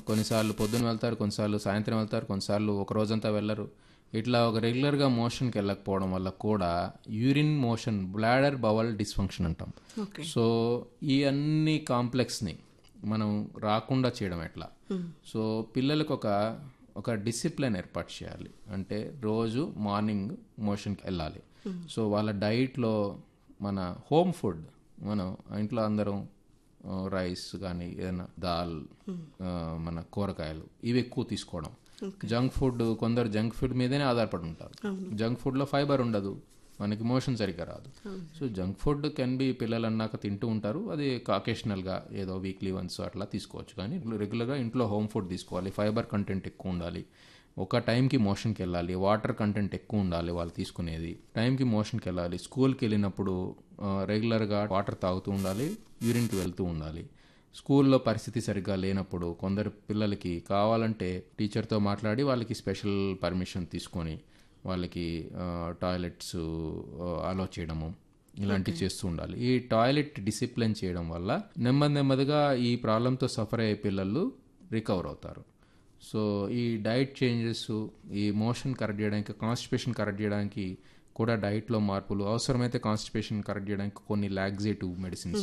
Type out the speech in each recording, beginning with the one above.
కొన్నిసార్లు పొద్దున వెళ్తారు కొన్నిసార్లు సాయంత్రం వెళ్తారు కొన్నిసార్లు ఒక రోజంతా వెళ్ళరు ఇట్లా ఒక రెగ్యులర్గా మోషన్కి వెళ్ళకపోవడం వల్ల కూడా urine motion bladder bowel dysfunction అంటాం ఓకే సో ఈ అన్ని కాంప్లెక్స్ని మనం రాకుండా చేయడం ఎట్లా సో పిల్లలకు ఒక ఒక డిసిప్లిన్ ఏర్పాటు చేయాలి అంటే రోజు మార్నింగ్ మోషన్కి వెళ్ళాలి సో వాళ్ళ డైట్లో మన హోమ్ ఫుడ్ మనం ఇంట్లో అందరం ఆ, రైస్ కానీ ఏదైనా దాల్ ఆ, మన కూరగాయలు ఇవి ఎక్కువ తీసుకోవడం జంక్ ఫుడ్ కొందరు జంక్ ఫుడ్ మీదనే ఆధారపడి ఉంటారు జంక్ ఫుడ్లో ఫైబర్ ఉండదు మనకి మోషన్ సరిగ్గా రాదు so junk food can be పిల్లలు అన్నాక తింటూ ఉంటారు అది అకేషనల్గా ఏదో వీక్లీ వన్స్ అట్లా తీసుకోవచ్చు కానీ రెగ్యులర్గా ఇంట్లో హోమ్ ఫుడ్ తీసుకోవాలి ఫైబర్ కంటెంట్ ఎక్కువ ఉండాలి ఒక టైంకి మోషన్కి వెళ్ళాలి వాటర్ కంటెంట్ ఎక్కువ ఉండాలి వాళ్ళు తీసుకునేది టైంకి మోషన్కి వెళ్ళాలి స్కూల్కి వెళ్ళినప్పుడు ఆ, రెగ్యులర్గా వాటర్ తాగుతూ ఉండాలి యూరిన్కి వెళ్తూ ఉండాలి స్కూల్లో పరిస్థితి సరిగ్గా లేనప్పుడు కొందరు పిల్లలకి కావాలంటే టీచర్తో మాట్లాడి వాళ్ళకి స్పెషల్ పర్మిషన్ తీసుకొని వాళ్ళకి ఆ, టాయిలెట్స్ అలో చేయడము ఇలాంటివి చేస్తూ ఉండాలి ఈ టాయిలెట్ డిసిప్లిన్ చేయడం వల్ల నెమ్మది నెమ్మదిగా ఈ ప్రాబ్లంతో సఫర్ అయ్యే పిల్లలు రికవర్ అవుతారు సో ఈ డైట్ చేంజెస్ ఈ మోషన్ కరెక్ట్ చేయడానికి కాన్స్టిపేషన్ కరెక్ట్ చేయడానికి కూడా డైట్లో మార్పులు అవసరమైతే కాన్స్టిపేషన్ కరెక్ట్ చేయడానికి కొన్ని లాగ్జేటివ్ మెడిసిన్స్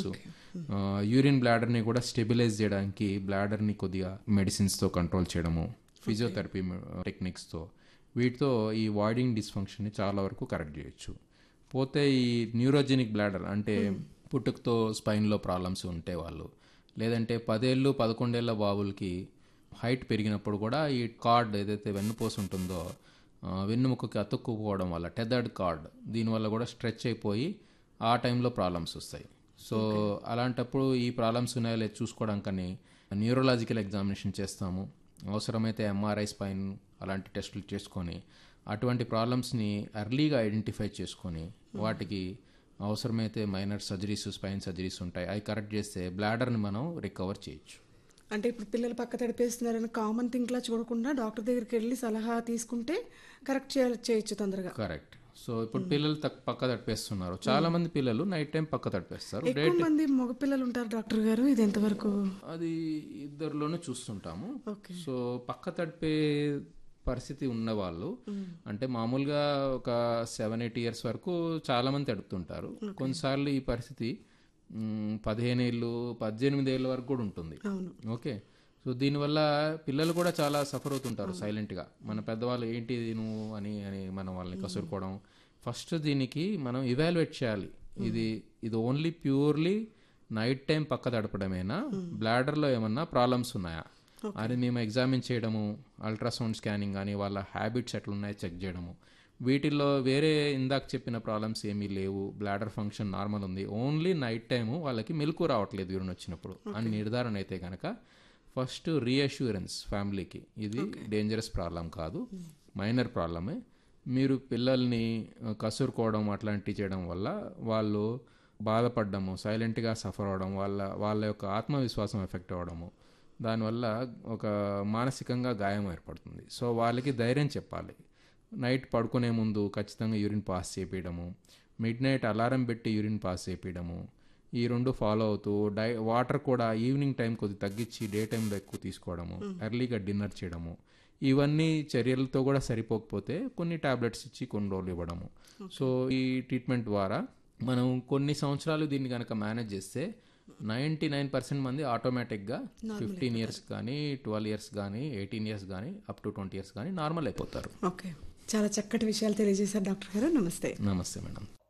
యూరిన్ బ్లాడర్ని కూడా స్టెబిలైజ్ చేయడానికి బ్లాడర్ని కొద్దిగా మెడిసిన్స్తో కంట్రోల్ చేయడము ఫిజియోథెరపీ టెక్నిక్స్తో వీటితో ఈ వాయిడింగ్ డిస్ఫంక్షన్ని చాలా వరకు కరెక్ట్ చేయొచ్చు పోతే ఈ న్యూరోజెనిక్ బ్లాడర్ అంటే పుట్టుకతో స్పైన్లో ప్రాబ్లమ్స్ ఉంటే వాళ్ళు లేదంటే పదేళ్ళు పదకొండేళ్ల బాబులకి హైట్ పెరిగినప్పుడు కూడా ఈ కార్డ్ ఏదైతే వెన్నుపోసు ఉంటుందో ఆ, వెన్నుముకకి అతుక్కుపోవడం వల్ల టెదర్డ్ కార్డ్ దీనివల్ల కూడా స్ట్రెచ్ అయిపోయి ఆ టైంలో ప్రాబ్లమ్స్ వస్తాయి సో అలాంటప్పుడు ఈ ప్రాబ్లమ్స్ ఉన్నాయో లేదు చూసుకోవడానికని న్యూరలాజికల్ ఎగ్జామినేషన్ చేస్తాము అవసరమైతే ఎంఆర్ఐ స్పైన్ అలాంటి టెస్టులు చేసుకొని అటువంటి ప్రాబ్లమ్స్ని ఎర్లీగా ఐడెంటిఫై చేసుకొని వాటికి అవసరమైతే మైనర్ సర్జరీస్ స్పైన్ సర్జరీస్ ఉంటాయి అవి కరెక్ట్ చేస్తే బ్లాడర్ని మనం రికవర్ చేయొచ్చు అంటే ఇప్పుడు పిల్లలు పక్క తడిపేస్తున్నారని కామన్ థింక్లా చూడకుండా డాక్టర్ దగ్గరికి వెళ్ళి సలహా తీసుకుంటే కరెక్ట్ చేయ చేయొచ్చు తొందరగా కరెక్ట్ సో ఇప్పుడు పిల్లలు తక్- పక్క తడిపేస్తున్నారు చాలా మంది పిల్లలు నైట్ టైం పక్క తడిపేస్తారు ఎక్కువ మంది మగపిల్లలు ఉంటారు డాక్టర్ గారు ఇది ఎంతవరకు అది ఇద్దరిలోనూ చూస్తుంటాము ఓకే సో పక్క తడిపే పరిస్థితి ఉన్నవాళ్ళు అంటే మామూలుగా ఒక సెవెన్ ఎయిట్ ఇయర్స్ వరకు చాలా మంది తడుపుతుంటారు కొన్నిసార్లు ఈ పరిస్థితి మ్, పదిహేను ఏళ్ళు పద్దెనిమిది ఏళ్ళ వరకు కూడా ఉంటుంది అవును ఓకే సో దీనివల్ల పిల్లలు కూడా చాలా సఫర్ అవుతుంటారు సైలెంట్గా మన పెద్దవాళ్ళు ఏంటి ఇది నువ్వు అని అని మనం వాళ్ళని కసురుకోవడం ఫస్ట్ దీనికి మనం ఇవాల్యుయేట్ చేయాలి ఇది ఇది ఓన్లీ ప్యూర్లీ నైట్ టైం పక్క తడపడమేనా బ్లాడర్లో ఏమన్నా ప్రాబ్లమ్స్ ఉన్నాయా అది మేము ఎగ్జామిన్ చేయడము అల్ట్రాసౌండ్ స్కానింగ్ కానీ వాళ్ళ హ్యాబిట్స్ ఎట్లున్నాయో చెక్ చేయడము వీటిల్లో వేరే ఇందాక చెప్పిన ప్రాబ్లమ్స్ ఏమీ లేవు బ్లాడర్ ఫంక్షన్ నార్మల్ ఉంది ఓన్లీ నైట్ టైము వాళ్ళకి మెలకు రావట్లేదు యూరిన్ వచ్చినప్పుడు అని నిర్ధారణ అయితే కనుక ఫస్ట్ రీఅష్యూరెన్స్ ఫ్యామిలీకి ఇది డేంజరస్ ప్రాబ్లం కాదు మైనర్ ప్రాబ్లమే మీరు పిల్లల్ని ఆ, కసురుకోవడం అట్లాంటివి చేయడం వల్ల వాళ్ళు బాధపడడము సైలెంట్గా సఫర్ అవడం వాళ్ళ వాళ్ళ యొక్క ఆత్మవిశ్వాసం ఎఫెక్ట్ అవ్వడము దానివల్ల ఒక మానసికంగా గాయం ఏర్పడుతుంది సో వాళ్ళకి ధైర్యం చెప్పాలి నైట్ పడుకునే ముందు ఖచ్చితంగా యూరిన్ పాస్ చేపించడము మిడ్ నైట్ అలారం పెట్టి యూరిన్ పాస్ చేపించడము ఈ రెండు ఫాలో అవుతూ డై వాటర్ కూడా ఈవినింగ్ టైం కొద్ది తగ్గించి డే టైంలో ఎక్కువ తీసుకోవడము ఎర్లీగా డిన్నర్ చేయడము ఇవన్నీ చర్యలతో కూడా సరిపోకపోతే కొన్ని టాబ్లెట్స్ ఇచ్చి కొన్ని రోజులు ఇవ్వడము సో ఈ ట్రీట్మెంట్ ద్వారా మనం కొన్ని సంవత్సరాలు దీన్ని కనుక మేనేజ్ చేస్తే నైంటీ నైన్ పర్సెంట్ మంది ఆటోమేటిక్గా ఫిఫ్టీన్ ఇయర్స్ కానీ ట్వెల్వ్ ఇయర్స్ కానీ ఎయిటీన్ ఇయర్స్ కానీ అప్ టు ట్వంటీ ఇయర్స్ కానీ నార్మల్ అయిపోతారు ఓకే చాలా చక్కటి విషయాలు తెలియజేశారు డాక్టర్ గారు నమస్తే నమస్తే మేడం